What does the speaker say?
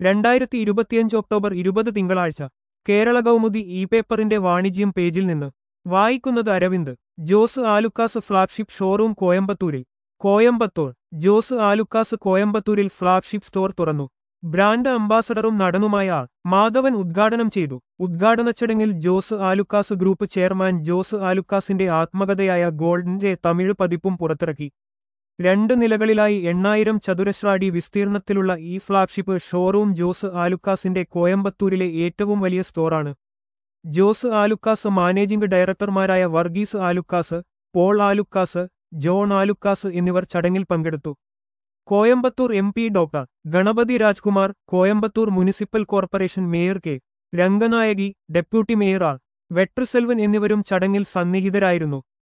രണ്ടായിരത്തി ഇരുപത്തിയഞ്ച് ഒക്ടോബർ ഇരുപത് തിങ്കളാഴ്ച കേരള കൗമുദി ഇ പേപ്പറിന്റെ വാണിജ്യം പേജിൽ നിന്ന് വായിക്കുന്നത് അരവിന്ദ് ജോസ് ആലുക്കാസ് ഫ്ളാഗ്ഷിപ്പ് ഷോറൂം കോയമ്പത്തൂരിൽ കോയമ്പത്തൂർ ജോസ് ആലുക്കാസ് കോയമ്പത്തൂരിൽ ഫ്ളാഗ്ഷിപ്പ് സ്റ്റോർ തുറന്നു ബ്രാൻഡ് അംബാസഡറും നടനുമായ ആർ മാധവൻ ഉദ്ഘാടനം ചെയ്തു ഉദ്ഘാടന ചടങ്ങിൽ ജോസ് ആലുക്കാസ് ഗ്രൂപ്പ് ചെയർമാൻ ജോസ് ആലുക്കാസിന്റെ ആത്മകഥയായ ഗോൾഡിന്റെ തമിഴ് പതിപ്പും പുറത്തിറക്കി രണ്ട് നിലകളിലായി എണ്ണായിരം ചതുരശ്രാടി വിസ്തീർണത്തിലുള്ള ഈ ഫ്ളാഗ്ഷിപ്പ് ഷോറൂം ജോസ് ആലുക്കാസിന്റെ കോയമ്പത്തൂരിലെ ഏറ്റവും വലിയ സ്റ്റോറാണ് ജോസ് ആലുക്കാസ് മാനേജിംഗ് ഡയറക്ടർമാരായ വർഗീസ് ആലുക്കാസ് പോൾ ആലുക്കാസ് ജോൺ ആലുക്കാസ് എന്നിവർ ചടങ്ങിൽ പങ്കെടുത്തു Coimbatore M P doctor Ganapathi Rajkumar Coimbatore municipal corporation mayor K Ranganayaki deputy mayor R Vetriselvan എന്നിവരും ചടങ്ങിൽ സന്നിഹിതരായിരുന്നു